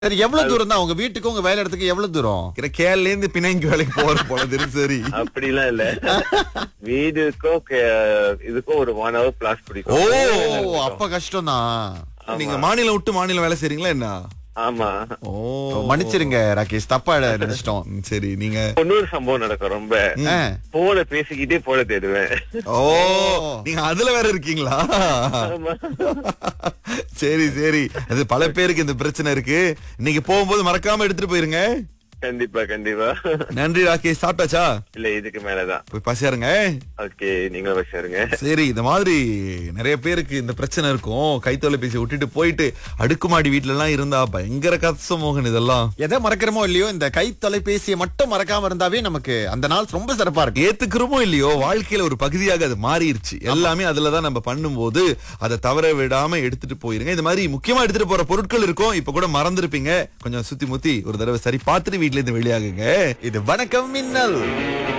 சரி எவ்வளவு தூரம் தான் உங்க வீட்டுக்கு உங்க வேலை இடத்துக்கு எவ்வளவு தூரம் கேரள இருந்து பிணைங்க வேலைக்கு போற போல தெரியும் சரி அப்படிலாம் இல்ல வீடுக்கும் கே- இதுக்கும் ஒரு ஒன் ஹவர் பிளாஸ் ஓ பிடிக்கும் ஓ அப்ப கஷ்டம் தான் நீங்க மாநிலம் விட்டு மாநிலம் வேலை செய்றீங்களா என்ன ஆமா ஓ மன்னிச்சிருங்க ராகேஷ் தப்பா நினைச்சிட்டோம் ம், சரி நீங்க இன்னொரு சம்பவம் நடக்கும் ரொம்ப ஆ. போன பேசிக்கிட்டே போன தேடுவேன் ஓ நீங்க அதுல வேற இருக்கீங்களா ஆமா. சரி சரி அது பல பேருக்கு இந்த பிரச்சனை இருக்கு இன்னைக்கு போகும்போது மறக்காம எடுத்துட்டு போயிருங்க கண்டிப்பா கண்டிப்பா நன்றி ராகேஷ் சாப்பிட்டாச்சா இல்ல இதுக்கு மேலதான் போய் பசியாருங்க ஓகே நீங்களும் வச்சாருங்க சரி இந்த மாதிரி நிறைய பேருக்கு இந்த பிரச்சனை இருக்கும் கைத்தொலைபேசி விட்டுட்டு போயிட்டு அடுக்குமாடி வீட்ல எல்லாம் இருந்தா பயங்கர கஷ்டம் மோகன் இதெல்லாம் எதை மறக்கிறோமோ இல்லையோ இந்த கை தொலைபேசியை மட்டும் மறக்காம இருந்தாவே நமக்கு அந்த நாள் ரொம்ப சிறப்பா இருக்கு ஏத்துக்கிறோமோ இல்லையோ வாழ்க்கையில ஒரு பகுதியாக அது மாறிடுச்சு எல்லாமே அதுலதான் நம்ம பண்ணும்போது அதை தவற விடாம எடுத்துட்டு போயிருங்க இந்த மாதிரி முக்கியமா எடுத்துட்டு போற பொருட்கள் இருக்கும் இப்ப கூட மறந்துருப்பீங்க கொஞ்சம் சுத்தி முத்தி ஒரு தடவை சரி பார்த்துட்டு வீட்ல இருந்து வெளியாகுங்க இது வணக்கம் மின்னல்